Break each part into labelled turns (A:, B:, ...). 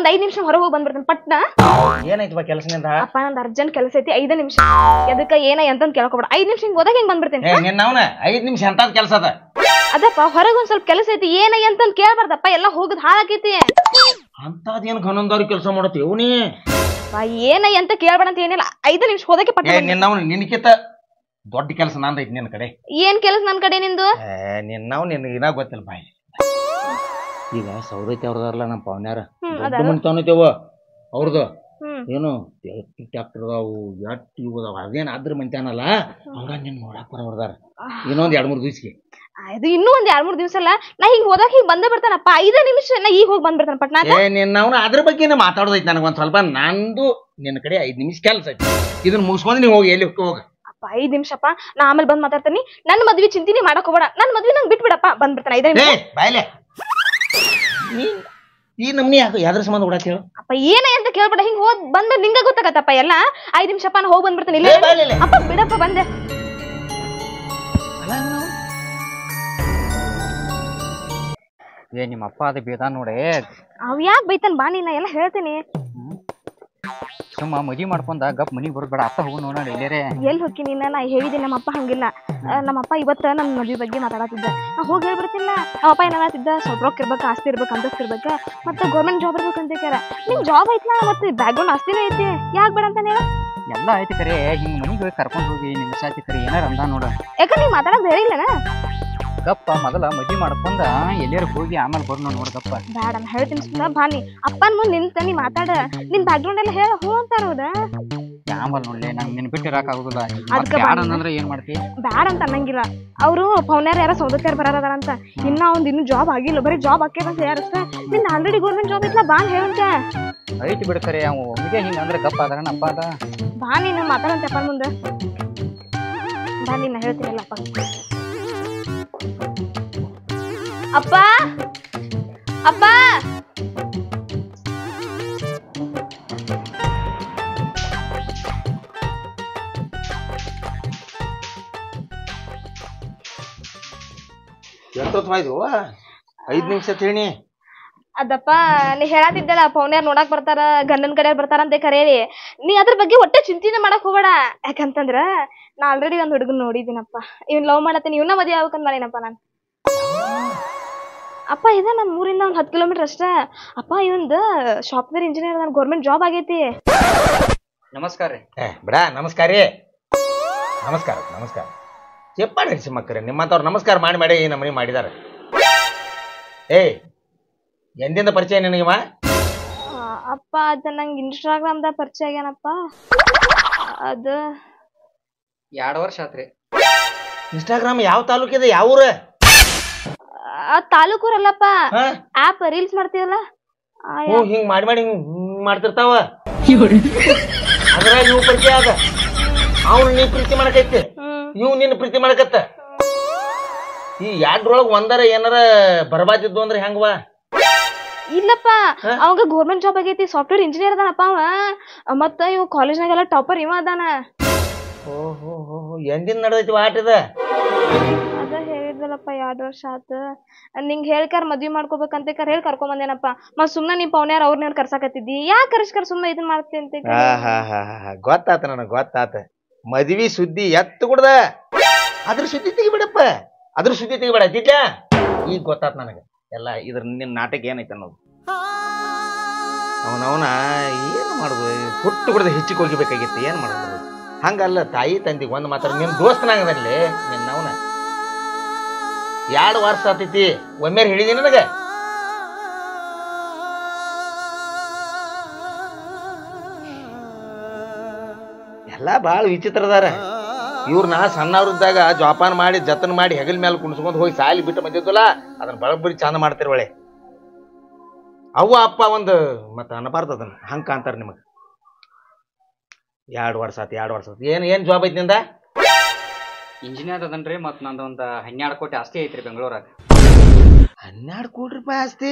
A: ಒಂದ್ ಐದ್ ನಿಮಿಷ ಹೊರಗೆ ಹೋಗಿ ಬಂದ್ಬಿಡ್ತೇನೆ ಪಟ್ನ
B: ಏನಾಯ್ತವ ಕೆಲಸನಿಂದ
A: ಅಪ್ಪ ನಂದು ಅರ್ಜೆಂಟ್ ಕೆಲಸ ಐತಿ ಐದ ನಿಮಿಷ ಎದಕ್ಕ ಏನ ಎಂತಂದ್ ಕೇಳ್ಕೊಬೇಡ ಐದ್ ನಿಮಿಷ ಹಿಂಗ್ ಹೋದಾಗ ಹಿಂಗ್ ಬಂದ್ಬಿಡ್ತೇನೆ
B: ಏ ನಿನ್ನ ಅವನ ಐದ್ ನಿಮಿಷ ಎಂತಾದ್ ಕೆಲಸ ಅದ
A: ಅದಪ್ಪ ಹೊರಗೆ ಒಂದ್ ಸ್ವಲ್ಪ ಕೆಲಸ ಐತಿ ಏನ ಎಂತಂದ್ ಕೇಳ್ಬಾರ್ದಪ್ಪ ಎಲ್ಲ ಹೋಗುದ್ ಹಾಳಾಕೈತಿ
B: ಅಂತದ್ ಏನ್ ಗನಂದವ್ರಿ ಕೆಲಸ ಮಾಡತ್ತೀವ್ ನೀ
A: ಅಪ್ಪ, ಏನ ಎಂತ ಕೇಳ್ಬೇಡ ಅಂತ ಏನಿಲ್ಲ ಐದು ನಿಮಿಷ ಹೋದಕ್ಕೆ ಪಟ್ಟ
B: ಏ ನಿನ್ನ ಅವನು ನಿನಕಿತ ದೊಡ್ಡ ಕೆಲಸ ನಂದೈತಿ ನಿನ್ನ ಕಡೆ
A: ಏನ್ ಕೆಲಸ ನನ್ ಕಡೆ ನಿಂದು
B: ಏ ನಿನ್ನವ್ ನಿನಗೆ ಇನ್ನ ಗೊತ್ತಿಲ್ಲ ಬಾಯಿ ಈಗ ಸೌದೈತಿ ಅವ್ರದಾರಲ್ಲ ನಮ್ಮ ಪವನ್ಯಾರ
A: ಹ್ಮ್,
B: ದೊಡ್ಡ
A: ಅದಾರ.
B: ಮನೆ ತವನೈತೇವ ಅವ್ರದ್ದು
A: ಹ್ಮ್
B: ಏನು ಟ್ಯಾಕ್ಟರ್ ಅದಾವು ಎಟ್ ಇವು ಅದಾವ ಅದೇನ್ ಅದ್ರ ಮಂತ್ಯಾನಲ್ಲ ಹಂಗ ನಿನ್ ನೋಡಾಕ್ ಬರೋರ್ದಾರ ಇನ್ನೊಂದ್ ಎರಡ್ ಮೂರ್ ದಿವ್ಸಿಗೆ
A: ಅದು ಇನ್ನೂ ಒಂದ್ ಎರಡ್ ಮೂರ್ ದಿವ್ಸ ಅಲ್ಲ ನಾ ಹಿಂಗ್ ಹೋದಾಗ ಹಿಂಗ್ ಬಂದೇ ಬರ್ತಾನಪ್ಪ ಐದ ನಿಮಿಷ ನಾ ಈಗ ಹೋಗಿ ಬಂದ್ಬಿಡ್ತಾನ ಪಟ್ನಾ
B: ಏ ನಿನ್ನವನ ಅದ್ರ ಬಗ್ಗೆ ಮಾತಾಡೋದೈತಿ ನನಗೆ ಒಂದ್ ಸ್ವಲ್ಪ ನಂದು ನಿನ್ನ ಕಡೆ ಐದ್ ನಿಮಿಷ ಕೆಲಸ ಐತಿ ಇದನ್ನ ಮುಗಿಸ್ಕೊಂಡು ನೀವು ಹೋಗಿ ಎಲ್ಲಿ ಹೋಗ
A: ಅಪ್ಪ ಐದ್ ನಿಮಿಷಪ್ಪ ನಾ ಆಮೇಲೆ ಬಂದ್ ಮಾತಾಡ್ತೀನಿ ನನ್ ಮದ್ವಿ ಚಿಂತಿನಿ ಮಾಡಕ್ ಹೋಗ್ಬೇಡ ನನ್ ಮದ್ವಿ ನಂಗ್ ಬಿಟ್ಬಿಡಪ್ಪ ಬಂದ್ಬಿಡ್ತಾನ ಐದ
B: ಏ
A: ನಿಮಿಷ
B: ಬಾಯ್ಲೆ ನೀ ಈ ನಮ್ನಿ ಯಾಕೆ ಯಾವ್ದ್ರ ಸಂಬಂಧ ಓಡಾತಿ ಹೇಳು
A: ಅಪ್ಪ ಏನ ಅಂತ ಕೇಳ್ಬೇಡ ಹಿಂಗ್ ಹೋಗ್ ಬಂದ್ಮೇಲೆ ನಿಂಗ ಗೊತ್ತಾಗತ್ತಪ್ಪ ಎಲ್ಲ ಐದ್ ನಿಮಿಷಪ್ಪ ನಾ ಹೋಗಿ ಬಂದ್ಬಿಡ್ತಾನೆ ಇಲ್ಲ
B: ಏ, ಬಾಯ್ಲೆ ಇಲ್ಲಿ.
A: ಅಪ್ಪ ಬಿಡಪ್ಪ ಬಂದೆ
C: ಏ ನಿಮ್ಮ ಅಪ್ಪ ಅದು ಬೇದ ನೋಡಿ
A: ಅವ್ ಯಾಕ್ ಬೈತಾನ ಬಾ ನೀನ್ ನಾ ಎಲ್ಲ ಹೇಳ್ತೀನಿ
C: ಸುಮ್ಮ ಮದ್ವಿ ಮಾಡ್ಕೊಂಡ ಗಪ್ ಮನಿಗೆ ಬರ್ಬೇಡ ಅತ್ತ ಹೋಗು ನೋಡ ಇಲ್ಲೇರೆ
A: ಎಲ್ಲಿ ಹೋಗಿ ನೀನ ನಾ ಹೇಳಿದ್ದೀನಿ ನಮ್ಮಪ್ಪ ಹಂಗಿಲ್ಲ ಆ, ನಮ್ಮಪ್ಪ ಇವತ್ತ ನನ್ನ ಮದ್ವಿ ಬಗ್ಗೆ ಮಾತಾಡತ್ತಿದ್ದ ನಾ ಹೋಗಿ ಹೇಳ್ಬಿಡ್ತಿಲ್ಲ ನಮ್ಮಪ್ಪ ಏನಾಗತ್ತಿದ್ದ ಸ್ವಲ್ಪ ರೊಕ್ಕ ಇರ್ಬೇಕು ಆಸ್ತಿ ಇರ್ಬೇಕು ಅಂತಸ್ತ್ ಇರ್ಬೇಕ ಮತ್ತೆ ಗೌರ್ಮೆಂಟ್ ಜಾಬ್ ಇರ್ಬೇಕು ಅಂತ ಕೇಳ ನಿಮ್ ಜಾಬ್ ಐತ್ಲಾ ಮತ್ತೆ ಬ್ಯಾಕ್ಗ್ರೌಂಡ್ ಆಸ್ತಿನೂ ಐತಿ ಯಾಕ್ ಬೇಡ ಅಂತ ಹೇಳ
C: ಎಲ್ಲ ಐತಿ ಕರೆ ಹಿಂಗ್ ಮನಿಗೆ ಹೋಗಿ ಕರ್ಕೊಂಡ್ ಹೋಗಿ ನಿಮಿಷಾತಿ ಕರೆ ಏನಾರ ಅಂದ ನೋಡ
A: ಯಾಕ ನೀ ಮಾತಾಡೋದ್ ಹೇಳಿಲ್ಲನ
C: ಗಪ್ಪ ಮೊದಲ ಮದ್ವಿ ಮಾಡ್ಕೊಂಡ ಎಲ್ಲಾರ ಹೋಗಿ ಆಮೇಲೆ ಬರ್ನೋ ನೋಡ್ ಗಪ್ಪ
A: ಬೇಡ ನಾ ಹೇಳ್ತೀನಿ ಸುಮ್ಮನೆ ಬಾ ನೀ ಅಪ್ಪನ ಮುಂದೆ ನಿಂತ ನೀ ಮಾತಾಡ ನಿನ್ ಬ್ಯಾಕ್ಗ್ರೌಂಡ್ ಎಲ್ಲ ಹೇಳ ಹ್ಞೂ ಅಂತಾರ ಹೌದಾ
C: ಆಮೇಲೆ ನೋಡ್ಲಿ ನಂಗೆ ನಿನ್ ಬಿಟ್ಟು ಇರಾಕ್ ಆಗುದಿಲ್ಲ
A: ಅದ್ಕ
C: ಬ್ಯಾಡ
A: ಬಂದೆ.
C: ಅಂದ್ರೆ ಏನ್ ಮಾಡ್ತಿ
A: ಬ್ಯಾಡ ಅಂತ ಅನ್ನಂಗಿಲ್ಲ ಅವರು ಪೌನ್ಯಾರ ಯಾರ ಸೌದತ್ಯಾರ ಬರಾರದಾರ ಅಂತ ಇನ್ನ ಒಂದ್ ಇನ್ನು ಜಾಬ್ ಆಗಿಲ್ಲ ಬರೀ ಜಾಬ್ ಹಾಕೇದ ಅಂತ ಯಾರಷ್ಟ ನಿನ್ ಆಲ್ರೆಡಿ ಗೌರ್ಮೆಂಟ್ ಜಾಬ್ ಐತ್ಲಾ ಬಾ ಹೇಳಂತ
C: ಐತಿ ಬಿಡ್ ಕರೆ ಅವ ಒಮ್ಮಿಗೆ ಹಿಂಗ ಅಂದ್ರೆ ಗಪ್ಪ ಅದಾರ ಅಪ್ಪ ಅದ
A: ಬಾ ನೀನು ಮಾತಾಡಂತೆ ಅಪ್ಪನ ಮುಂದೆ ಬಾ ನೀನು ಹೇಳ್ತೀನಿಲ್ಲ ಅಪ್ಪ ಅಪ್ಪ ಅಪ್ಪ
B: ಎಷ್ಟೊತ್ತು ಆಯ್ತು ಐದ್ ನಿಮಿಷ ಹೇಳಿ
A: ಅದಪ್ಪ ನೀ ಹೇಳತ್ತಿದ್ದಲ್ಲ ಪೌನ್ಯಾರ್ ನೋಡಕ್ ಬರ್ತಾರ ಗಂಡನ ಕಡೆ ಬರ್ತಾರ ಅಂತ ಕರೇರಿ ನೀ ಅದ್ರ ಬಗ್ಗೆ ಒಟ್ಟೆ ಚಿಂತೆನೆ ಮಾಡಕ್ ಹೋಗ್ಬೇಡ ಯಾಕಂತಂದ್ರ ನಾ ಆಲ್ರೆಡಿ ಒಂದ್ ಹುಡುಗನ್ ನೋಡಿದ್ದೀನಪ್ಪ ಇವ್ನ್ ಲವ್ ಮಾಡತ್ತೀನಿ ಇವನ್ನ ಮದ್ವೆ ಆಗ್ಬೇಕಂತ ಮಾಡೀನಪ್ಪ ನಾನು ಅಪ್ಪ ಇದೆ ನಮ್ಮ ಊರಿಂದ ಒಂದ್ ಹತ್ತು ಕಿಲೋಮೀಟರ್ ಅಷ್ಟೇ ಅಪ್ಪ ಇವಂದ ಸಾಫ್ಟ್ವೇರ್ ಇಂಜಿನಿಯರ್ ನಾನು ಗೌರ್ಮೆಂಟ್ ಜಾಬ್ ಆಗೈತಿ
C: ನಮಸ್ಕಾರ ರೀ
B: ಏ ಬಿಡ ನಮಸ್ಕಾರ ರೀ ನಮಸ್ಕಾರ ನಮಸ್ಕಾರ ಚೆಪ್ಪಾಡಿ ಹರಿಸಿ ಮಕ್ಕರೆ ನಿಮ್ಮಂತವ್ರು ನಮಸ್ಕಾರ ಮಾಡಿ ಮಾಡಿ ಈ ನಮ್ಮನೆ ಮಾಡಿದಾರೆ ಏಯ್ ಎಂದಿಂದ ಪರಿಚಯ ನಿನಗಿವ
A: ಆ, ಅಪ್ಪ ಅದ ನಂಗೆ ಇನ್ಸ್ಟಾಗ್ರಾಮ್ದಾಗ ಪರಿಚಯ ಆಗ್ಯಾನಪ್ಪ ಅದು
C: ಎರಡ್ ವರ್ಷ ಆತ್ರಿ
B: ಇನ್ಸ್ಟಾಗ್ರಾಮ್ ಯಾವ ತಾಲೂಕಿದೆ ಯಾವ ಊರ
A: ಆ ತಾಲೂಕೂರಲ್ಲಪ್ಪ
B: ಹಾ
A: ಆಪ್ ರೀಲ್ಸ್ ಮಾಡ್ತೀವಲ್ಲ ಆ,
B: ಹ್ಞೂ ಹಿಂಗ್ ಮಾಡಿ ಮಾಡಿ ಹಿಂಗ್ ಹಿಂಗ್ ಮಾಡ್ತಿರ್ತಾವ ಅದ್ರಾಗ ಇವು ಪರಿಚಯ ಅದ ಅವ್ನು ನೀ ಪ್ರೀತಿ ಮಾಡಕೈತಿ
A: ಹ್ಮ್
B: ಇವ್ ನಿನ್ನ ಪ್ರೀತಿ ಮಾಡಕತ್ತ ಈ ಎರಡ್ರೊಳಗ್ ಒಂದರ ಏನಾರ ಬರ್ಬಾದಿದ್ದು ಅಂದ್ರೆ ಹೆಂಗವ
A: ಇಲ್ಲಪ್ಪ
B: ಹಾ?
A: ಅವಾಗ ಗೌರ್ಮೆಂಟ್ ಜಾಬ್ ಆಗೈತಿ ಸಾಫ್ಟ್ವೇರ್ ಇಂಜಿನಿಯರ್ ಅದಾನಪ್ಪ ಅವ ಮತ್ತ ಇವ್ ಕಾಲೇಜ್ನಾಗೆಲ್ಲ ಟಾಪರ್ ಇವ ಅದಾನ
B: ಓಹೋ ಹೋ ಎಂದಿನ ನಡೆದೈತಿ ಆಟದ
A: ಅದ ಹೇಳಿದ್ವಲ್ಲಪ್ಪ ಎರಡ್ ವರ್ಷ ಆತ ನಿಂಗ್ ಹೇಳ್ಕರ್ ಮದ್ವಿ ಮಾಡ್ಕೋಬೇಕಂತ ಕರ್ ಹೇಳಿ ಕರ್ಕೊಂಡ್ ಬಂದೇನಪ್ಪ ಮತ್ ಸುಮ್ನ ನೀ ಪೌನ್ಯಾರ ಅವ್ರನ್ನ ಹೇಳಿ ಕರ್ಸಾಕತ್ತಿದ್ದಿ ಯಾಕೆ ಕರ್ಸ್ಕರ್ ಸುಮ್ನ ಇದನ್ ಮಾಡ್ತಿ ಅಂತ ಕೇಳಿ.
B: ಗೊತ್ತಾತ ನನಗೆ ಗೊತ್ತಾತ ಮದ್ವಿ ಸುದ್ದಿ ಎತ್ತು ಕುಡ್ದ ಅದ್ರ ಸುದ್ದಿ ತೆಗಿಬಿಡಪ್ಪ ಅದ್ರ ಸುದ್ದಿ ತೆಗಿಬೇಡ ತಿಟ್ಲ ಈಗ ಗೊತ್ತಾತ ನನಗೆ ಎಲ್ಲ ಇದ್ರ ನಿನ್ನ ನಾಟಕ ಏನೈತೆ ಅನ್ನೋದು ಅವನವನ ಏನು ಮಾಡುದು ಹುಟ್ಟು ಕುಡ್ದ ಹೆಚ್ಚಿಗೆ ಹೋಗಿಬೇಕಾಗಿತ್ತು ಏನು ಮಾಡೋದು ಹಂಗಲ್ಲ ತಾಯಿ ತಂದಿಗೆ ಒಂದು ಮಾತ್ರ ನಿನ್ನ ದೋಸ್ತನಾಗದಲ್ಲಿ ನಿನ್ನವನ ಎರಡು ವರ್ಷ ಆತೈತಿ ಒಮ್ಮೆ ಹೇಳಿದಿ ನನಗೆ ಎಲ್ಲ ಭಾಳ ವಿಚಿತ್ರದಾರ ಇವ್ರನ್ನ ಸಣ್ಣವ್ರಿದ್ದಾಗ ಜೋಪಾನ ಮಾಡಿ ಜತನ ಮಾಡಿ ಹೆಗಲ್ ಮೇಲೆ ಕುಣಿಸ್ಕೊಂಡು ಹೋಗಿ ಸಾಲಿ ಬಿಟ್ಟು ಬಂದಿದ್ದಲ್ಲ ಅದನ್ನ ಬರೋಬ್ಬರಿ ಚಂದ ಮಾಡ್ತಿರ್ ಒಳ್ಳೆ ಅವ್ವ ಅಪ್ಪ ಒಂದು ಮತ್ತೆ ಅನ್ನಬಾರ್ದು ಅದನ್ನ ಹಂಗೆ ಕಾಣ್ತಾರೆ ನಿಮಗೆ ಎರಡು ವರ್ಷ ಆತು ಎರಡು ವರ್ಷ ಆತು ಏನು ಏನು ಜಾಬ್ ಐತಿ ನಿಂದ
C: ಇಂಜಿನಿಯರ್ ಅದನ್ರಿ ಮತ್ ನಂದು ಒಂದ್ ಹನ್ನೆರಡು ಕೋಟಿ ಆಸ್ತಿ ಐತ್ರಿ ಬೆಂಗಳೂರಾಗ
B: ಹನ್ನೆರಡು ಕೋಟಿ ರೂಪಾಯಿ ಆಸ್ತಿ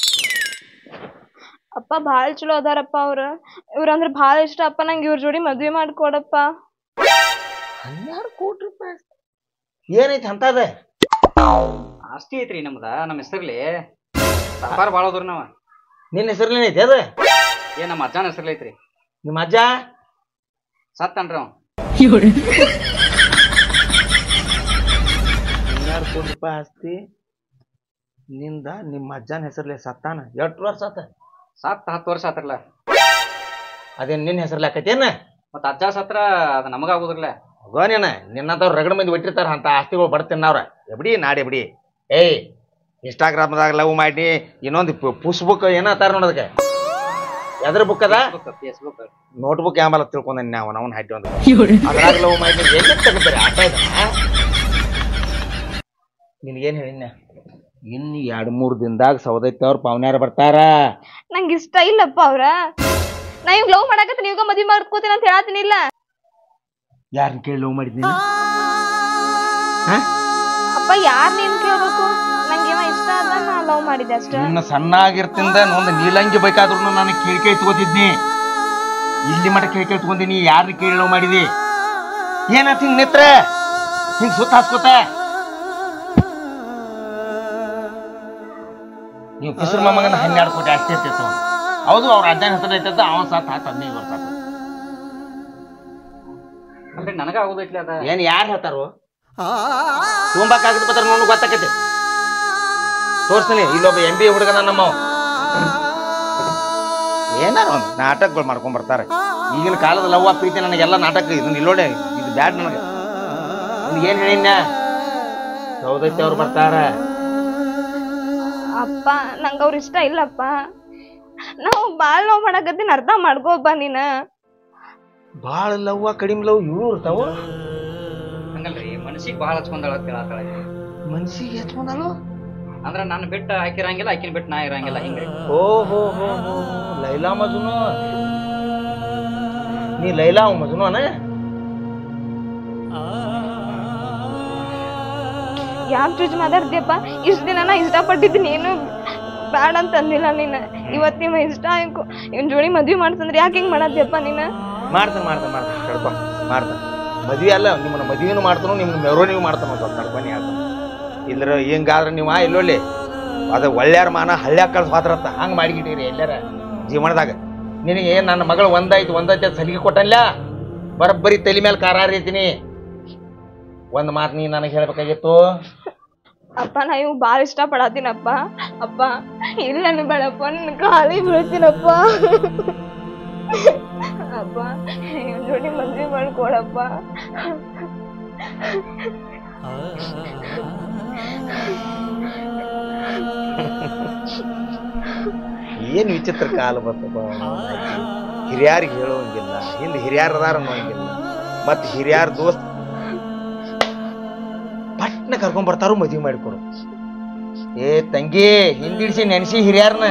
A: ಅಪ್ಪ ಭಾಳ ಚಲೋ ಅದಾರಪ್ಪ ಅವ್ರ ಇವ್ರಂದ್ರ ಭಾಳ ಇಷ್ಟ ಅಪ್ಪ ನಂಗೆ ಇವ್ರ ಜೋಡಿ ಮದ್ವೆ ಮಾಡ್ಕೊಡಪ್ಪ
B: ಹನ್ನೆರಡು ಕೋಟಿ ರೂಪಾಯಿ ಆಸ್ತಿ ಏನೈತಿ ಅಂತದ
C: ಆಸ್ತಿ ಐತ್ರಿ ನಮ್ದ ನಮ್ಮ ಹೆಸರ್ಲಿ ಸಾಪಾರ ಭಾಳ ಹೋದ್ರಿ ನಾವ
B: ನಿನ್ನ ಹೆಸರಲ್ಲಿ ಐತಿ ಅದ
C: ಏ ನಮ್ಮ ಅಜ್ಜನ ಹೆಸರ್ಲಿ ಐತ್ರಿ
B: ನಿಮ್ಮ ಅಜ್ಜ
C: ಸತ್ತನ್ರಿ ಅವ
B: ಹನ್ನೆರಡು ಕೋಟಿ ರೂಪಾಯಿ ಆಸ್ತಿ ನಿಂದ ನಿಮ್ಮ ಅಜ್ಜನ ಹೆಸರ್ಲೆ ಸತ್ತಾನ ಎಷ್ಟು ವರ್ಷ ಆತ
C: ಸತ್ ಹತ್ತು ವರ್ಷ ಆತ್ರಲ್ಲ
B: ಅದೇನ್ ನಿನ್ನ ಹೆಸರ್ಲೆ ಆಕೈತೇನ
C: ಮತ್ತ ಅಜ್ಜ ಸತ್ರ ಅದು ನಮಗ ಆಗುದಿಲ್ಲ
B: ಹೋಗೋ ನೀನ ನಿನ್ನಂತವ್ರು ರಗಡ ಮಂದಿ ಬಿಟ್ಟಿರ್ತಾರ ಅಂತ ಆಸ್ತಿಗಳು ಬಡ್ತಿನ್ನವ್ರ ಎಬ್ಡಿ ನಾಡಿ ಎಬ್ಡಿ ಏಯ್ ಇನ್ಸ್ಟಾಗ್ರಾಮ್ದಾಗ ಲವ್ ಮಾಡಿ ಇನ್ನೊಂದು ಪುಸ್ ಬುಕ್ ಏನತ್ತಾರ ನೋಡೋದಕ್ಕೆ ಎದ್ರ ಬುಕ್ ಅದ
C: ಫೇಸ್ಬುಕ್
B: ನೋಟ್ ಬುಕ್ ಯಾಂಬಲ್ಲ ತಿಳ್ಕೊಂಡ ನಾವು ನಾವು ಹಾಕಿ ಒಂದು ಅದ್ರಾಗ ಲವ್ ಮಾಡಿ ಎಲ್ಲಿ ತಗೋತಾರೆ ಆಟ ಇದ ನಿನಗೇನು ಹೇಳಿನ ಇನ್ನು ಎರಡು ಮೂರು ದಿನದಾಗ ಸೌದೈತಿ ಅವ್ರು ಪಾವನ್ಯಾರ ಬರ್ತಾರ
A: ನಂಗೆ ಇಷ್ಟ ಇಲ್ಲಪ್ಪ ಅವ್ರ ನಾ ಇವ್ ಲವ್ ಮಾಡಾಕತ್ತ ನೀವಾಗ ಮದ್ವಿ ಮಾಡ್ಕೋತೀನಿ ಅಂತ ಹೇಳತ್ತೀನಿ ಇಲ್ಲ
B: ಯಾರನ್ನ ಕೇಳಿ ಲವ್ ಮಾಡಿದ್ನಿ
A: ಅಪ್ಪ ಯಾರ್ ನೀನ್ ಕೇಳ್ಬೇಕು ನಂಗೆ ಇವ ಇಷ್ಟ ಅದ ನಾ ಲವ್ ಮಾಡಿದ್ದೆ ಅಷ್ಟ
B: ನಿನ್ನ ಸಣ್ಣಾಗಿರ್ತಿಂದ ಒಂದು ನೀಲಂಗಿ ಬೇಕಾದ್ರೂ ನಾನು ಕೇಳಿ ಕೇಳಿ ತಗೋತಿದ್ನಿ ಇಲ್ಲಿ ಮಟ್ಟ ಕೇಳಿ ಕೇಳಿ ತಗೊಂಡಿನಿ ಯಾರನ್ನ ಕೇಳಿ ಲವ್ ಮಾಡಿದಿ ಏನಾತ್ ಹಿಂಗ್ ನಿತ್ರ ಹಿಂಗ್ ಸುತ್ತ ಹಾಸ್ಕೋತ ನೀವು ಕಿಸರ್ ಮಮ್ಮಗನ ಹನ್ನೆರಡು ಕೋಟಿ ಆಸ್ತಿ ಇರ್ತಿತ್ತು ಹೌದು ಅವ್ರ ಅಜ್ಜನ ಹೆಸರು ಐತದ ಅವನ್ ಸತ್ ಹತ್ತು ಹದಿನೈದು ವರ್ಷ ಆತು
C: ಅಂದ್ರೆ ನನಗ ಆಗುದೈತ್ಲಿ ಅದ
B: ಏನ್ ಯಾರು ಹೇಳ್ತಾರೋ ತುಂಬಾ ಕಾಗದ ಪತ್ರ ನೋಡು ಗೊತ್ತಾಕೈತಿ ತೋರಿಸ್ತೀನಿ ಇಲ್ಲೊಬ್ಬ ಎಂ ಬಿ ಹುಡುಗನ ನಮ್ಮ ಏನಾರ ಒಂದು ನಾಟಕಗಳು ಮಾಡ್ಕೊಂಡ್ ಬರ್ತಾರೆ ಈಗಿನ ಕಾಲದ ಲವ್ವ ಪ್ರೀತಿ ನನಗೆಲ್ಲ ನಾಟಕ ಇದನ್ನ ಇಲ್ಲೋಡೆ ಇದು ಬ್ಯಾಡ್ ನನಗೆ ಏನ್ ಹೇಳಿನ ಸೌದತ್ತಿ ಅವ್ರು ಬರ್ತಾರ
A: ಅಪ್ಪ ನಂಗ ಅವ್ರ ಇಷ್ಟ ಇಲ್ಲಪ್ಪ ನಾವು ಬಾಳ್ ಲವ್ ಮಾಡಾಕತ್ತೀನಿ ಅರ್ಥ ಮಾಡ್ಕೋಪ್ಪ ನೀನ
B: ಬಾಳ ಲವ್ವ ಕಡಿಮೆ ಲವ್ ಇವು ಇರ್ತಾವ
C: ಹಂಗಲ್ರಿ ಮನಸ್ಸಿಗೆ ಭಾಳ ಹಚ್ಕೊಂಡಾಳ ಕೇಳತ್ತಾಳ
B: ಮನ್ಸಿಗೆ ಹಚ್ಕೊಂಡಾಲು
C: ಅಂದ್ರ ನಾನು ಬಿಟ್ಟು ಹಾಕಿರಂಗಿಲ್ಲ ಆಕಿನ ಬಿಟ್ಟು ನಾ ಇರಂಗಿಲ್ಲ ಹಿಂಗ್ರಿ
B: ಓ ಹೋ ಹೋ ಹೋ ಲೈಲಾ ಮಜ್ನು ನೀ ಲೈಲಾ ಅವ್ ಮಜ್ನು ಅನ
A: ಯಾಕೆ ಚೂಜ್ ಮಾತಾಡ್ತೀಯಪ್ಪ ಇಷ್ಟ ದಿನ ನಾ ಇಷ್ಟಪಟ್ಟಿದ್ದು ನೀನು ಬ್ಯಾಡ ಅಂತ ಅಂದಿಲ್ಲ ನೀನು ಇವತ್ತು ನಿಮ್ಮ ಇಷ್ಟ ಆಯ್ಕು ಇವನ್ ಜೋಡಿ ಮದ್ವಿ ಮಾಡ್ತಂದ್ರೆ ಯಾಕೆ ಹಿಂಗ್ ಮಾಡತ್ತೀಯಪ್ಪ ನೀನು
B: ಮಾಡ್ತಾನೆ ಮಾಡ್ತಾನೆ ಮಾಡ್ತಾನೆ ಕಡ್ಕೊ ಮಾಡ್ತಾನೆ ಮದ್ವೆ ಅಲ್ಲ ನಿಮ್ಮನ್ನ ಮದ್ವೆನೂ ಮಾಡ್ತಾನು ನಿಮ್ಮನ್ನ ಮೆರವಣಿಗೆ ಮಾಡ್ತಾನ ಸ್ವಲ್ಪ ಕಡ್ಕೊನಿ ಹೇಳ್ತಾನೆ ಇಲ್ಲರ ಹಿಂಗಾದ್ರೆ ನೀವು ಆ ಇಲ್ಲೊಳ್ಳಿ ಅದು ಒಳ್ಳೆಯರ ಮಾನ ಹಳ್ಳ್ಯಾಗ ಕಳ್ಸಿ ಹೋದ್ರತ್ತ ಹಂಗೆ ಮಾಡಿಗಿಟ್ಟಿರಿ ಎಲ್ಲಾರ ಜೀವನದಾಗ ನಿನಗೆ ನನ್ನ ಮಗಳು ಒಂದಾಯ್ತು ಒಂದೈತೆ ಅಂತ ಸಲಿಗೆ ಕೊಟ್ಟಲ್ಲ ಬರೋಬ್ಬರಿ ತಲೆ ಮೇಲೆ ಕಾರ ರೀತಿನಿ ಒಂದು ಮಾತು ನೀ ನನಗೆ ಹೇಳ್ಬೇಕಾಗಿತ್ತು
A: ಅಪ್ಪ ನಾ ಇವ್ ಭಾಳ ಇಷ್ಟ ಪಡತ್ತೀನಪ್ಪ ಅಪ್ಪ ಇಲ್ಲ ಬೇಡಪ್ಪ ನಿನ್ ಖಾಲಿ ಬೀಳ್ತೀನಪ್ಪ ಅಪ್ಪ ಇವ್ನ್ ಜೋಡಿ ಮದ್ವೆ ಮಾಡ್ಕೊಡಪ್ಪ
B: ಏನು ವಿಚಿತ್ರ ಕಾಲ ಬರ್ತಪ್ಪ ಹಿರಿಯಾರಿಗೆ ಹೇಳುವಂಗಿಲ್ಲ ಹಿಂದೆ ಹಿರಿಯಾರ ಅದಾರ ಅನ್ನೋಂಗಿಲ್ಲ ಮತ್ತು ಹಿರಿಯಾರ ದೋಸ್ತ್ ಪಟ್ನ ಕರ್ಕೊಂಡ್ ಬರ್ತಾರು ಮದ್ವಿ ಮಾಡಿಕೊಡು ಏ ತಂಗಿ ಹಿಂದಿಡ್ಸಿ ನೆನ್ಸಿ ಹಿರಿಯಾರನ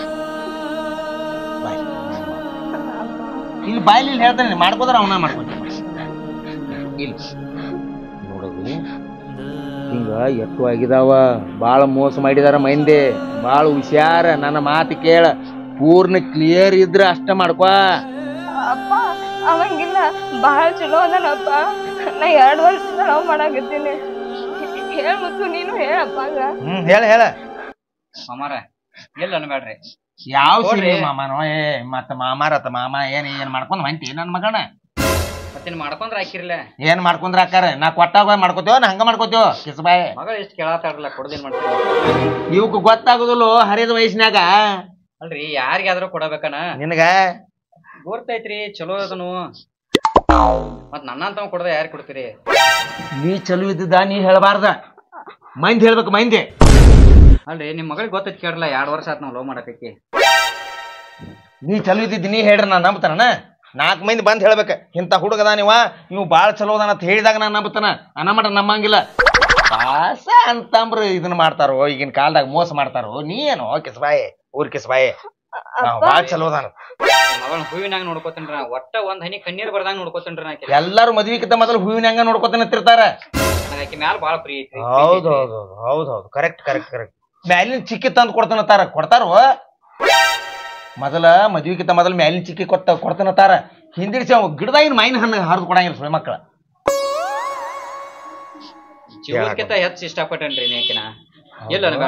B: ಬಾಯ್ ಇಲ್ಲಿ ಬಾಯ್ಲಿ ಇಲ್ಲಿ ಹೇಳ್ತಾನೆ ಮಾಡ್ಕೋದ್ರ ಅವನ ಮಾಡ್ಕೊಂತೀನಿ ಇಲ್ಲ ನೋಡೋದು ಹಿಂಗ ಎಟ್ಟು ಆಗಿದಾವ ಭಾಳ ಮೋಸ ಮಾಡಿದಾರ ಮಂದಿ ಭಾಳ ಹುಷಾರ ನನ್ನ ಮಾತು ಕೇಳ ಪೂರ್ಣ ಕ್ಲಿಯರ್ ಇದ್ರ ಅಷ್ಟ ಮಾಡ್ಕೋ
A: ಅಪ್ಪ ಅವಂಗಿಲ್ಲ ಭಾಳ ಚಲೋ ಅದನಪ್ಪ ನಾ ಎರಡು ವರ್ಷದಿಂದ ಲವ್ ಮಾಡಾಕತ್ತೀನಿ ಹೇಳ್ ಮುತ್ತು ನೀನು ಹೇಳಪ್ಪ ಹಂಗ
B: ಹ್ಮ್ ಹೇಳ ಹೇಳ
C: ಮಾಮಾರ ಎಲ್ಲ ಅನ್ಬೇಡ್ರಿ
B: ಯಾವ
C: ನೋಡ್ರಿ.
B: ಸಿರಿ ಮಾಮನೋ ಏ ಮತ್ತ ಮಾಮಾರತ್ತ ಮಾಮ ಏನ್ ಏನ್ ಮಾಡ್ಕೊಂಡ್ ಹೊಂಟಿ ನನ್ ಮಗನ
C: ಮತ್ತೇನ್ ಮಾಡ್ಕೊಂಡ್ರ ಹಾಕಿರ್ಲ
B: ಏನ್ ಮಾಡ್ಕೊಂಡ್ರ ಅಕ್ಕಾರ ನಾ ಕೊಟ್ಟಾಗ ಮಾಡ್ಕೋತೇವ ನಾ ಹಂಗ ಮಾಡ್ಕೋತೇವ ಕಿಸಬಾಯ್
C: ಮಗಳು ಎಷ್ಟು ಕೇಳತ್ತಾಡ್ರಲ್ಲ ಕೊಡದೇನ್ ಮಾಡ್ತೀರಿ
B: ಇವಕ್ ಗೊತ್ತಾಗುದಿಲ್ಲ ಹರಿದ ವಯಸ್ಸಿನಾಗ
C: ಅಲ್ರಿ ಯಾರಿಗಾದ್ರೂ ಕೊಡಬೇಕನ
B: ನಿನಗ
C: ಗೊತ್ತೈತ್ರಿ ಚಲೋ ಅದನು ಮತ್ ನನ್ನಂತವ್ ಕೊಡದ ಯಾರು ಕೊಡ್ತೀರಿ
B: ನೀ ಚಲೋ ಇದ್ದಿದ್ದ ನೀ ಹೇಳಬಾರ್ದ ಮಂದಿ ಹೇಳ್ಬೇಕು ಮಂದಿ
C: ಅಲ್ರಿ ನಿಮ್ ಮಗಳಿಗೆ ಗೊತ್ತೈತಿ ಕೇಳಲ್ಲ ಎರಡ್ ವರ್ಷ ಆತ್ ನಾವ್ ಲವ್ ಮಾಡಕೈತಿ
B: ನೀ ಚಲೋ ಇದ್ದಿದ್ದು ನೀ ಹೇಳ್ರಿ ನಾ ನಂಬ್ತಾನ ನಾಲ್ಕು ಮಂದಿ ಬಂದ್ ಹೇಳ್ಬೇಕ ಇಂಥ ಹುಡುಗದ ನೀವ ನೀವು ಭಾಳ ಚಲೋ ಅದಾನ ಅಂತ ಹೇಳಿದಾಗ ನಾನು ನಂಬ್ತಾನ ಅನಮಟ ನಂಬಂಗಿಲ್ಲ ಪಾಸ ಅಂತಂಬ್ರ ಇದನ್ನ ಮಾಡ್ತಾರೋ ಈಗಿನ ಕಾಲದಾಗ ಮೋಸ ಮಾಡ್ತಾರೋ ನೀ ಏನು ಕಿಸ್ಬಾಯಿ ಊರ್ ಕಿಸ್ಬಾಯಿ ನಾವು ಭಾಳ ಚಲೋ ಅದಾನ
C: ಮಗಳ್ ಹೂವಿನಾಗ ನೋಡ್ಕೋತೇನ್ರಿ ನಾ ಒಟ್ಟ ಒಂದ್ ಹನಿ ಕಣ್ಣೀರ್ ಬರ್ದಂಗ ನೋಡ್ಕೋತೇನ್ರಿ ನಾ ಆಕಿ
B: ಎಲ್ಲಾರು ಮದ್ವಿಕಿಂತ ಮೊದಲು ಹೂವಿನ ಹಂಗ ನೋಡ್ಕೊತಾನೆ ತಿರ್ತಾರ
C: ನನಗ್ ಆಕಿ ಮ್ಯಾಲ ಬಾಳ ಪ್ರೀ ಐತ್ರಿ
B: ಹೌದು ಹೌದು ಹೌದು ಹೌದು ಕರೆಕ್ಟ್ ಕರೆಕ್ಟ್ ಕರೆಕ್ಟ್ ಮ್ಯಾಲಿನ ಚಿಕ್ಕಿ ತಂದು ಕೊಡ್ತಾನತ್ತಾರ ಕೊಡ್ತಾರೋ ಮೊದಲ ಮದ್ವಿಗಿಂತ ಮೊದಲು ಮ್ಯಾಲಿನ ಚಿಕ್ಕಿ ಕೊಟ್ಟ ಕೊಡ್ತಾನತ್ತಾರ ಹಿಂದಿಡ್ಸಿ ಅವ್ ಗಿಡದಾಗಿನ ಮಾಯಿನ ಹಣ್ಣು ಹರಿದು ಕೊಡಂಗಿಲ್ಲ ಸುಳಿ ಮಕ್ಕಳ
C: ಜೀವಕ್ಕಿಂತ ಹೆಚ್ಚು ಇಷ್ಟಪಟ್ಟೇನ್ರಿ ನೀ ಆಕಿನ ಇಲ್ಲ ಅನ್ಬೇಡ್ರಿ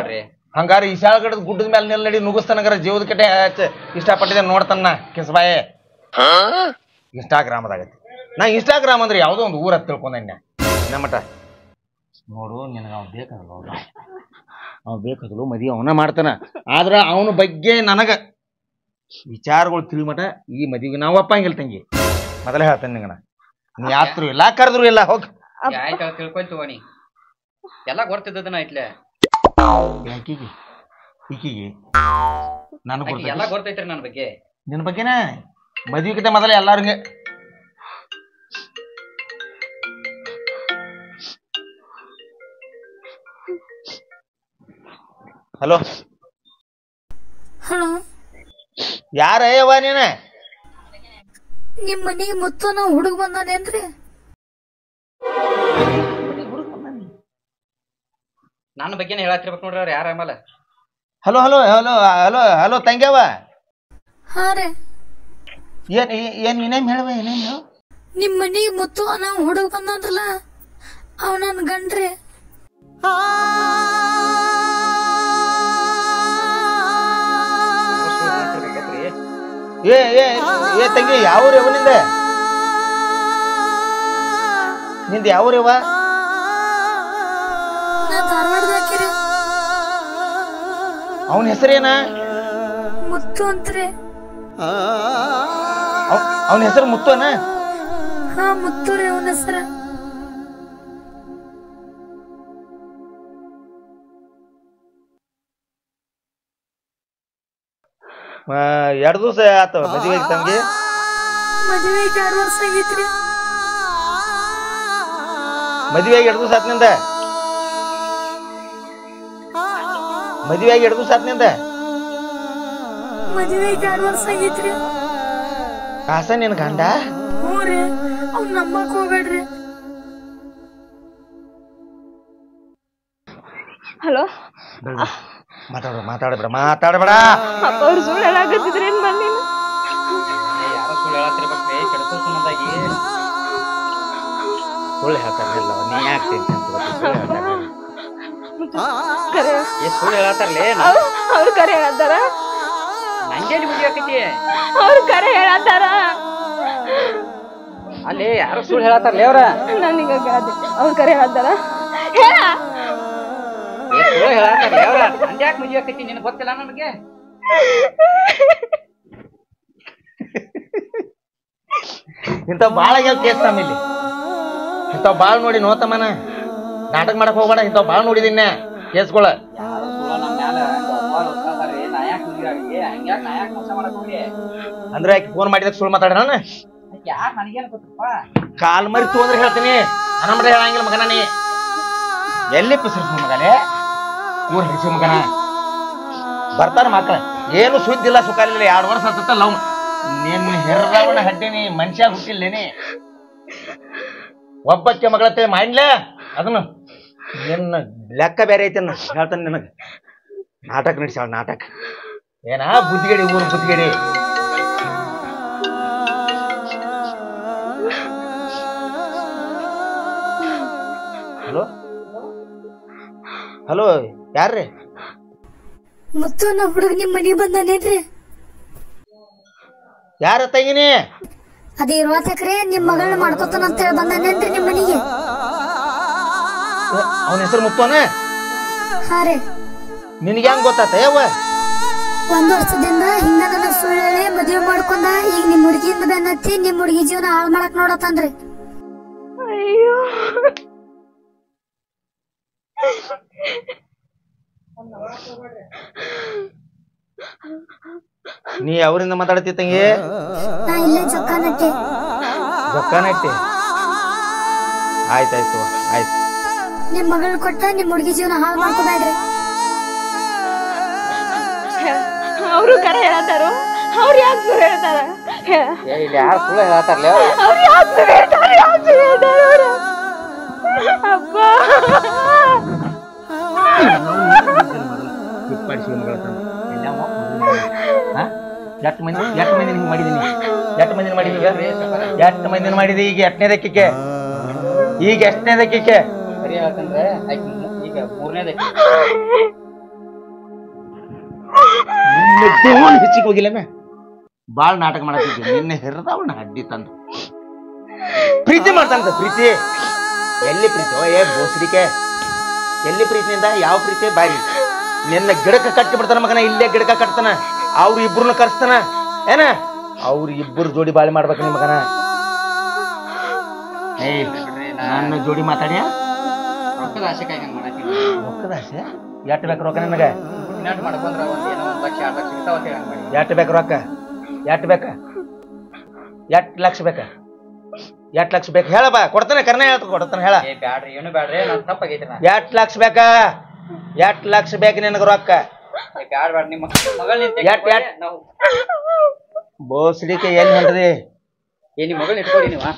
B: ಹಂಗಾರ ಈಶಾಳಗಡದ ಗುಡ್ಡದ ಮೇಲೆ ನೆಲ್ ನಡಿ ನುಗ್ಗಿಸ್ತಾನಗಾರ ಜೀವದ ಕಟ್ಟೆ ಇಷ್ಟಪಟ್ಟಿದ್ದೆ ನೋಡ್ತಾನ ಕಿಸ್ಬಾಯೆ ಇನ್ಸ್ಟಾಗ್ರಾಮದಾಗೈತಿ ನಾ ಇನ್ಸ್ಟಾಗ್ರಾಮ್ ಅಂದ್ರೆ ಯಾವುದೋ ಒಂದು ಊರ ತಿಳ್ಕೊಂಡೆ ನಮ್ಮಟ ನೋಡು ನಿನಗೆ ಅವ್ನು ಬೇಕಾಗಲ್ಲ ಅವ್ನು ಅವ್ ಬೇಕಾಗಲ್ಲ ಮದುವೆ ಅವನ ಮಾಡ್ತಾನ ಆದ್ರ ಅವನ ಬಗ್ಗೆ ನನಗ ವಿಚಾರಗಳು ತಿಳಿಮಟ ಈ ಮದುವೆಗೆ ನಾವು ಒಪ್ಪಂಗಿಲ್ಲ ತಂಗಿ ಮೊದಲೇ ಹೇಳ್ತೇನೆ ನಿಂಗನ ನೀ ಯಾತ್ರು ಇಲ್ಲ ಕರೆದ್ರು ಇಲ್ಲ ಹೋಗ್
C: ಆಯ್ತು ತಿಳ್ಕೊಂತೀವ ನೀ ಎಲ್ಲ ಗೊತ್ತಿದ್ದದನ ಐತ್ಲೆ
B: ಆಕಿಗೆ ಈಕಿಗೆ ನನಗೆ
C: ಆಕಿ ಎಲ್ಲ ಗೊತ್ತೈತ್ರಿ ನನ್ನ ಬಗ್ಗೆ
B: ನಿನ್ನ ಬಗ್ಗೆನ ಮದುವೆಗಿಂತ ಮೊದಲ ಎಲ್ಲಾರಿಗೆ ಹಲೋ
D: ಹಲೋ
B: ಯಾರ ಯವ್ವ ನೀನ
D: ನಿಮ್ ಮನಿಗೆ ಮುತ್ತನ ಹುಡುಗ ಬಂದಾನೇನ್ರಿ
C: ನನ್ನ ಬಗ್ಗೆನೇ ಹೇಳತ್ತಿರ್ಬೇಕು ನೋಡ್ರಿ ಅವ್ರು ಯಾರ ಆಮೇಲೆ
B: hello hello hello hello hello ತಂಗ್ಯವ
D: ಹಾ ರೀ
B: ಏನ್ ಏ- ಏನ್ ಏನೇಮ್ ಹೇಳುವ ಏನೇಮ್ ಹೇಳು
D: ನಿಮ್ ಮನಿಗೆ ಮುತ್ತು ಅನ್ನೋ ಹುಡುಗ ಬಂದಾನ್ರಲ್ಲ ಅವ ನನ್ ಗಂಡ್ರಿ
B: ಏ ಏ ಏ ತಂಗಿ ಯಾವ ಯವ ನಿಂದ ನಿಂದ ಯಾವ ಯವ
D: ನಾ ಧಾರವಾಡದಾಕಿರಿ
B: ಅವನ ಹೆಸರೇನ
D: ಮುತ್ತು ಅಂತ್ರಿ
B: ಅವನ ಹೆಸರು ಮುತ್ತುನ
D: ಹಾ ಮುತ್ತು ರೀ ಅವನ ಹೆಸರ
B: ಎರಡು ದಿವಸ ಆತ ಮದುವೆಗೆ ತಂಗಿ
D: ಮದುವೆಗೆ ಎರಡು ವರ್ಷ ಆಗೈತ್ರಿ
B: ಮದುವೆಗೆ ಎರಡು ದಿವಸ ಆತ್ ನಿಂದ ಮದುವೆಗೆ ಎರಡು ದಿವಸ ಆತ್ ನಿಂದ
D: ಮದುವೆಗೆ ಎರಡು ವರ್ಷ ಆಗೈತ್ರಿ
B: ಕಾಸ ನಿನ್ ಗಂಡ
D: ಹ್ಞೂ ರೀ ಅವ್ನ ನಂಬಕ್ ಹೋಗ್ಬೇಡ್ರಿ
A: ಹಲೋ
B: ಮಾತಾಡ ಮಾತಾಡಬೇಡ ಮಾತಾಡಬೇಡ
A: ಅಪ್ಪ ಅವ್ರು ಸುಳ್ಳು ಹೇಳಾಕತ್ತಿದ್ರಿ ಏನ್ ಬಂದಿ
C: ಯಾರೋ ಸುಳ್ಳು ಹೇಳತ್ತಿರ್ಬೇಕ್ರಿ ಕೆಡಸೋ ಸಂಬಂಧಾಗಿ
B: ಸುಳ್ಳು ಹೇಳ್ತಾರಿಲ್ಲ ನೀ ಯಾಕೆ ಟೆನ್ಷನ್ ತಗೋತಿ ಸುಳ್ಳು ಹೇಳ್ತಾರೆ
A: ಕರೆ
C: ಏ ಸುಳ್ಳು ಹೇಳತ್ತಾರಲೇ
A: ಅವ್ರು ಅವ್ರು ಕರೆ ಹೇಳತ್ತಾರ
C: ನಂಗೆ ಎಲ್ಲಿ ಬುದ್ಧಿ ಆಕೈತಿ
A: ಅವ್ರು ಕರೆ ಹೇಳತ್ತಾರ
C: ಅಲ್ಲಿ ಯಾರೋ ಸುಳ್ಳು ಹೇಳತ್ತಾರಲೇ ಅವ್ರ
A: ನಾನು ಹಿಂಗ ಕೇಳತ್ತೆ ಅವ್ರು ಕರೆ ಹೇಳತ್ತಾರ ಹೇಳ
C: ಏ ಸುಳ್ಳು ಹೇಳತ್ತಾರಲೇ ಅವ್ರ ನಂಗೆ ಯಾಕೆ ಮದುವೆ ಆಕೈತಿ ನಿನಗೆ ಗೊತ್ತಿಲ್ಲ ನನಗೆ
B: ಇಂಥ ಭಾಳ ಆಗ್ಯಾವ ಕೇಸ್ ನಮ್ಮಲ್ಲಿ ಇಂಥವ್ ಭಾಳ ನೋಡಿ ನೋತಮ್ಮನ ನಾಟಕ ಮಾಡಕ್ ಹೋಗ್ಬೇಡ ಇಂಥವ್ ಭಾಳ ನೋಡಿದಿನ್ನ ಕೇಸ್ಗಳ
C: ಯಾರೋ ಸುಳ್ಳು ನಮ್ಮ ಮ್ಯಾಲ ಒಬ್ಬರು ಹೋಗ್ತಾರ್ರಿ, ನಾ ಯಾಕೆ ಮದುವೆ ಆಗಿ ಹಂಗ್ಯಾಕ್ ನಾ ಯಾಕೆ ಮೋಸ ಮಾಡಕ್ ಹೋಗಿ
B: ಅಂದ್ರೆ ಆಕಿ ಫೋನ್ ಮಾಡಿದಾಗ ಸುಳ್ಳು ಮಾತಾಡ
C: ಯಾರು ನನಗೇನು ಗೊತ್ತಪ್ಪ
B: ಕಾಲ್ ಮರಿ ತೋಂದ್ರೆ ಹೇಳ್ತೀನಿ ಅನಮಡ ಹೇಳಂಗಿಲ್ಲ ಮಗನ ನೀ ಎಲ್ಲಿ ಪಿಸರ್ಸು ಮಗನೇ ಊರ್ ಹಿಡಿಸು ಮಗನ ಬರ್ತಾರ ಮಕ್ಕಳ ಏನು ಸುದ್ದಿ ಇಲ್ಲ ಸುಖ ಇಲ್ಲ ಎರಡು ವರ್ಷ ಹತ್ತ ಲವ್ ನಿನ್ನ ಹೆರ್ರವನ ಹಡ್ಡಿನಿ ಮನುಷ್ಯ ಹುಟ್ಟಿಲ್ಲೇನಿ ಒಬ್ಬಕ್ಕೆ ಮಗಳತ್ತೆ ಮಾಡ್ಲೆ ಅದನ್ನು ನಿನ್ನ ಲೆಕ್ಕ ಬೇರೆ ಐತೆ ಅನ್ನ ಹೇಳ್ತಾನೆ ನಿನಗೆ ನಾಟಕ ನಡೆಸ್ಯಾಳ ನಾಟಕ ಏನ ಬುದ್ಧಿಗೇಡಿ ಊರು ಬುದ್ಧಿಗೇಡಿ ಹಲೋ ಹಲೋ ಯಾರ್ರಿ
D: ಮುತ್ತು ಅನ್ನೋ ಹುಡುಗ ನಿಮ್ ಮನಿಗೆ ಬಂದಾನೇನ್ರಿ
B: ಯಾರ ತಂಗಿನಿ
D: ಅದೇ ಇರುವತ್ತಕ್ರೆ ನಿಮ್ ಮಗಳನ್ನ ಮಾಡ್ಕೊತಾನ ಅಂತ ಹೇಳಿ ಬಂದಾನೇನ್ರಿ ನಿಮ್ ಮನಿಗೆ
B: ಅವನ ಹೆಸರು ಮುತ್ತೋನ
D: ಹಾ ರೀ
B: ನಿನಗೆ ಹೆಂಗ್ ಗೊತ್ತಾತ ಯವ್ವ
D: ಒಂದ್ ವರ್ಷದಿಂದ ಹಿಂಗ ನನ್ನ ಸುಳ್ಳು ಹೇಳಿ ಮದುವೆ ಮಾಡ್ಕೊಂಡ ಈಗ ನಿಮ್ ಹುಡುಗಿಯಿಂದ ಬೆನ್ನತ್ತಿ ನಿಮ್ ಹುಡುಗಿ ಜೀವನ ಹಾಳು ಮಾಡಕ್ ನೋಡತ್ತನ್ರಿ
A: ಅಯ್ಯೋ
B: ನೀ ಅವರಿಂದ ಮಾತಾಡತಿ ತಂಗಿ
D: ನಾ ಇಲ್ಲೇ ಚೊಕ್ಕ ನಟ್ಟಿ
B: ರೊಕ್ಕನ ಇಟ್ಟಿ ಆಯ್ತಾಯ್ತು ಆಯ್ತು
D: ನಿಮ್ ಮಗಳ್ ಕೊಟ್ಟ ನಿಮ್ ಹುಡುಗಿ ಜೀವನ ಹಾಳು ಮಾಡ್ಕೋಬೇಡ್ರಿ
A: ಅವರು ಕರೆ ಹೇಳತ್ತಾರು ಅವ್ರು ಯಾಕೆ ಸುಳ್ಳು ಹೇಳ್ತಾರ ಹೇಳ
C: ಏ ಇಲ್ಲಿ ಯಾರು ಸುಳ್ಳು ಹೇಳತ್ತಾರಲೇ ಅವ್ರ
A: ಅವ್ರು ಯಾಕೆ ಸುಳ್ಳು ಹೇಳ್ತಾರ ಯಾಕೆ ಸುಳ್ಳು ಹೇಳ್ತಾರ ಅವ್ರು ಅಪ್ಪ
B: ಎಷ್ಟು ಮಂದಿ ಎಷ್ಟು ಮಂದಿ ನಿಮ್ಗೆ ಮಾಡಿದೀನಿ ಎಷ್ಟು ಮಂದಿನ ಮಾಡಿದೀನಿ ಈಗ ಎಷ್ಟು ಮಂದಿನ ಮಾಡಿದಿ ಈಗ ಎಷ್ಟನೇದಕ್ಕಿಕೆ ಈಗ ಎಷ್ಟನೇದಕ್ಕಿಕೆ
C: ಸರಿ ಹೇಳ್ತಂದ್ರೆ ಆಯ್ತು ಈಗ ಮೂರನೇದೈತಿ
B: ತಗೊಂಡ್ ಹೆಚ್ಚಿಗೆ ಹೋಗಿಲ್ಲನ ಬಾಳ್ ನಾಟಕ ಮಾಡತ್ತಿದ್ದೆ ನಿನ್ನೆ ಹೆರದವನ ಹಡ್ಡಿ ತಂದು ಪ್ರೀತಿ ಮಾಡ್ತಾನಂತ ಪ್ರೀತಿ ಎಲ್ಲಿ ಪ್ರೀತಿ ಓ ಏ ಬೋಸಡಿಕೆ ಎಲ್ಲಿ ಪ್ರೀತಿಯಿಂದ ಯಾವ ಪ್ರೀತಿ ಬಾರಿ ನಿನ್ನ ಗಿಡಕ್ಕೆ ಕಟ್ಟಿ ಬಿಡ್ತಾನ ಮಗನ ಇಲ್ಲೇ ಗಿಡಕ್ಕೆ ಕಟ್ತಾನ ಅವ್ರು ಇಬ್ಬರನ್ನ ಕರ್ಸ್ತಾನ ಏನ ಅವ್ರು ಇಬ್ಬರು ಜೋಡಿ ಬಾಳೆ ಮಾಡ್ಬೇಕು ನಿಮ್ಮ ಮಗನ ಏಯ್ ನನ್ನ ಜೋಡಿ ಮಾತಾಡ್ಯಾ
C: ರೊಕ್ಕದ ಆಸೆಕಾಗಿ ಹಂಗ್ ಮಾಡತ್ತೀನಿ
B: ರೊಕ್ಕದ ಆಸೆ ಎಟ್ ಬೇಕು ರೊಕ್ಕ ನಿನಗೆ
C: ಇನ್ನಾಟ್ ಮಾಡ್ಕೊಂಡ್ರ ಒಂದ್ ಏನೋ ಒಂದ್ ಲಕ್ಷ ಎರಡ್ ಲಕ್ಷ ಸಿಗ್ತಾವ ಅಂತ ಹೇಳಿ ಹಂಗ್ ಮಾಡಿ
B: ಎಟ್ ಬೇಕು ರೊಕ್ಕ ಎಟ್ ಬೇಕ ಎಟ್ ಲಕ್ಷ ಬೇಕ ಎಟ್ ಲಕ್ಷ ಬೇಕು ಹೇಳ ಬಾ ಕೊಡ್ತಾನೆ ಕರ್ನೆ ಹೇಳ್ತ ಕೊಡ್ತಾನೆ ಹೇಳ
C: ಏ ಬ್ಯಾಡ್ರಿ ಏನು ಬ್ಯಾಡ್ರಿ ನಾನ್ ತಪ್ಪಾಗೈತ್ರಿ ನಾ
B: ಎಟ್ ಲಕ್ಷ ಬೇಕ ಎಟ್ ಲಕ್ಷ ಬೇಕು ನಿನಗೆ ರೊಕ್ಕ
C: ಏ ಬ್ಯಾಡ್ ಬ್ಯಾಡ್ ನಿಮ್ಮ ಮಗಳ್ ನಿಂತ
B: ಯಾಕ್- ಯಾಕ್?
C: ನಾವು
B: ಬೋಸ್ಡಿಕೆ ಎಲ್ಲಿ ಹೊಂಟ್ರಿ
C: ಏ ನಿಮ್ ಮಗಳ್ ಇಟ್ಕೊಡಿ ನೀವ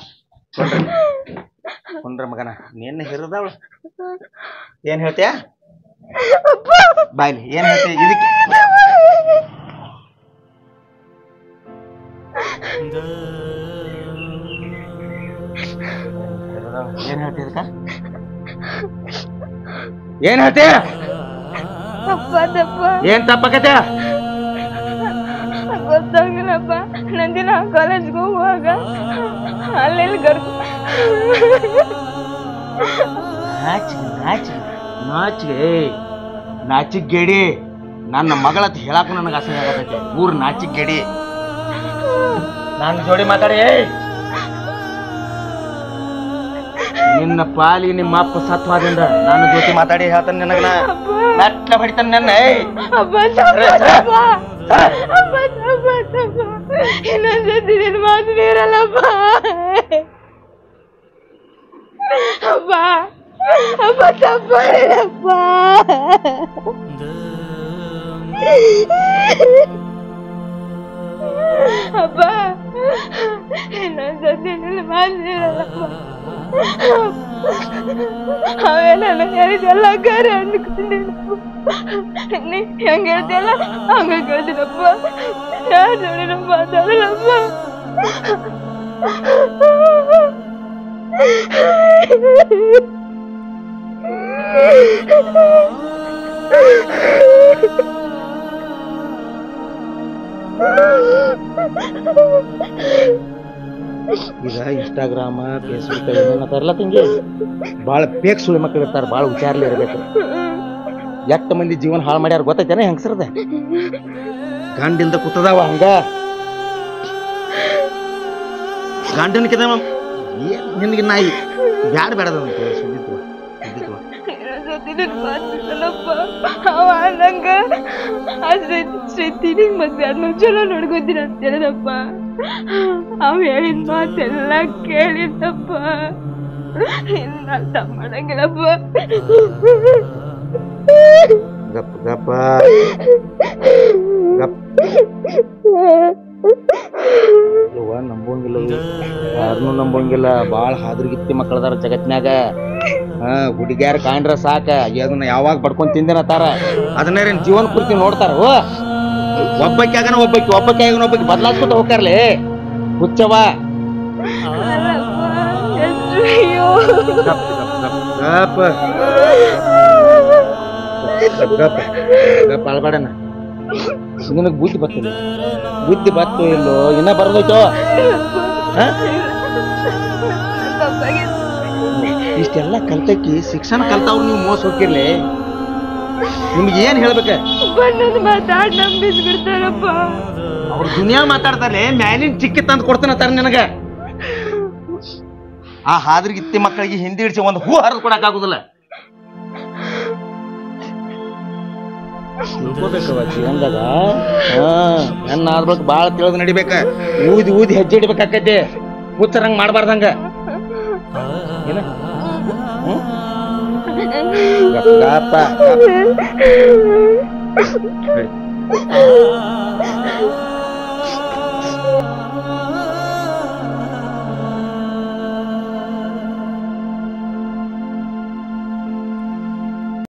B: ಕುಂಡ್ರ ಮಗನ ನಿನ್ನ ಹಿರಿದವಳ ಏನ್ ಹೇಳ್ತೀಯ ಬಾಯ್ಲಿ ಏನ್ ಹೇಳ್ತೀಯ ಇದಕ್ಕೆ ಏನ್ ಹೇಳ್ತೀಯ ಇದಕ್ಕ ಏನ್ ಹೇಳ್ತೀಯ
A: ಅಪ್ಪ ತಪ್ಪ
B: ಏನ್ ತಪ್ಪಾಕತ್ಯ
A: ಗೊತ್ತಾಗಿಲ್ಲಪ್ಪ ನಂದಿನ ಕಾಲೇಜ್ಗೆ ಹೋಗುವಾಗ ಅಲ್ಲೆಲ್ಲಿ ಗರ್
B: ನಾಚಿಗೆ ನಾಚಿಗೆ ನಾಚಿಗೆ ನಾಚಿಗೆ ಗೆಡಿ ನನ್ನ ಮಗಳತ್ ಹೇಳಕ್ಕೂ ನನಗೆ ಅಸಹ್ಯ ಆಗತೈತೆ ಊರ್ ನಾಚಿಗೆ ಗೆಡಿ ನಾನು ಜೋಡಿ ಮಾತಾಡಿ ಏಯ್. ನಿನ್ನ ಪಾಲಿ ನಿಮ್ಮ ಅಪ್ಪ ಸತ್ವಾದಿಂದ ನಾನು ಜೊತೆ ಮಾತಾಡಿ ಹೇಳ್ತಾನೆ ನಿನಗ ನಟ್ಲ ಹೊಡಿತಾನೆ ನನ್ನ ಏಯ್.
A: ಅಪ್ಪ ತಪ್ಪ ತಪ್ಪ ಅಪ್ಪ ತಪ್ಪ ತಪ್ಪ ಇನ್ನೊಂದ್ಸತಿ ನಿನ್ ಮಾತು ಮೀರಲ್ಲಪ್ಪ ಅಪ್ಪ ಅಪ್ಪ ತಪ್ಪ ಹೇಳಪ್ಪ ಅಪ್ಪ ಇನ್ನೊಂದ್ಸತಿ ನಿನ್ ಮಾತು ಮೀರಲ್ಲಪ್ಪ ಅವೇ ನಾನು ಹೇಳಿದೆಲ್ಲ ಕರೆ ಅಂದ್ಕೊಂಡಿನಪ್ಪ ನೀ ಹೆಂಗ್ ಹೇಳ್ತಿಯಲ್ಲ ಹಂಗ ಕೇಳ್ತೀನಪ್ಪ ಯಾರ ಜೋಡಿನ ಮಾತಾಡಲಪ್ಪ
B: ಈಗ ಇನ್ಸ್ಟಾಗ್ರಾಮ ಫೇಸ್ಬುಕ್ ಏನಂತಾರಲ್ಲ ತಂಗಿ ಭಾಳ ಬೇಕ್ ಸುಳಿ ಮಕ್ಳು ಇರ್ತಾರೆ ಭಾಳ ಹುಷಾರ್ಲಿ ಇರ್ಬೇಕು ಎಷ್ಟು ಮಂದಿ ಜೀವನ ಹಾಳು ಮಾಡ್ಯಾರ ಗೊತ್ತೈತೇನ ಹೆಂಗಸರದ ಗಂಡಿಲ್ದ ಕೂತದಾವ ಹಂಗ ಗಂಡನ ಕಿದ ನಿನಗೆ ನಾಯಿ ಬ್ಯಾಡ ಬೇಡದಂತ ಸುದ್ದಿತ್ವ ಸುದ್ದಿತ್ವ
A: ಇನ್ನೊಂದ್ಸತಿ ನಿನ್ ಮಾತು ಮೀರಲ್ಲಪ್ಪ ಅವ ನಂಗ ಆ ಶ್ರೀತಿನಿಗ್ ಮದ್ವೆ ಆದ್ಮೇಲೆ ಚಲೋ ನೋಡ್ಕೊತೀನಿ ಅಂತ ಹೇಳಿದಪ್ಪ ಅವ್ ಹೇಳಿದ ಮಾತೆಲ್ಲ ಕೇಳಿದ್ದಪ್ಪ ಇನ್ನ ಅರ್ಥ ಮಾಡಂಗಿಲ್ಲಪ್ಪ
B: ಗಪ್ ಗಪ್ಪ ಗಪ್ ಯವ್ವ ನಂಬಂಗಿಲ್ಲ ಯಾರನ್ನೂ ನಂಬಂಗಿಲ್ಲ ಭಾಳ ಹಾದ್ರಗಿತ್ತಿ ಮಕ್ಕಳದಾರ ಜಗತ್ನ್ಯಾಗ ಹಾ ಹುಡುಗ್ಯಾರ ಕಾಂಡ್ರ ಸಾಕ ಅದನ್ನ ಯಾವಾಗ ಬಡ್ಕೊಂಡ್ ತಿಂದಿನತಾರ ಅದನ್ನೇನ್ ಜೀವನ ಪೂರ್ತಿ ನೋಡ್ತಾರ ಓ ಒಬ್ಬಕ್ಕೆ ಆಗನ ಒಬ್ಬಕ್ಕೆ ಒಬ್ಬಕ್ಕೆ ಆಗನ ಒಬ್ಬಕ್ಕೆ ಬದಲಾಸ್ಕೊತ ಹೋಗ್ತಾರಲಿ ಹುಚ್ಚವ
A: ಅಲ್ಲಪ್ಪ ಎಷ್ಟು ಅಯ್ಯೋ
B: ಗಪ್ ಗಪ್ ಗಪ್ ಗಪ್ ಗಪ್ ಅಳ್ಬೇಡಣ ನಿನಗೆ ಬುದ್ಧಿ ಬರ್ತದೆ ಬುದ್ಧಿ ಬತ್ತು ಇಲ್ಲೋ ಇನ್ನ ಬರೋದೈತೋ ಹಾ
A: ತಪ್ಪಾಗಿತ್ತು
B: ಇಷ್ಟೆಲ್ಲ ಕಲ್ತಕ್ಕಿ ಶಿಕ್ಷಣ ಕಲ್ತವ್ರು ನೀವು ಮೋಸ ಹೋಗಿರ್ಲಿ ನಿಮ್ಗೆ ಏನ್ ಹೇಳ್ಬೇಕ
A: ಬಣ್ಣದ ಮಾತಾಡ್ ನಂಬಿಸ್ ಬಿಡ್ತಾರಪ್ಪ
B: ಅವ್ರ ದುನಿಯಾ ಮಾತಾಡ್ತಾರೆ ಮ್ಯಾಲಿನ ಚಿಕ್ಕಿ ತಂದು ಕೊಡ್ತಾನತ್ತಾರ ನಿನಗ ಆ ಹಾದ್ರಿಗಿತ್ತಿ ಮಕ್ಕಳಿಗೆ ಹಿಂದಿ ಹಿಡಿಸಿ ಒಂದು ಹೂ ಹರಿದು ಕೊಡಕ್ ಆಗುದಿಲ್ಲ ತಿಳ್ಕೊಬೇಕವ ಜೀವನದಾಗ ಹಾ ನನ್ನ ಆದ್ಬೇಕು ಭಾಳ ತಿಳಿದು ನಡಿಬೇಕ ಊದಿ ಊದಿ ಹೆಜ್ಜೆ ಇಡ್ಬೇಕಾಕೈತಿ ಹುಚ್ಚರಂಗ್ ಮಾಡ್ಬಾರ್ದಂಗ ಏನ ಹ್ಮ್? ಗಪ್ ಗಪ್ಪ ಗಪ್. ನಡಿ.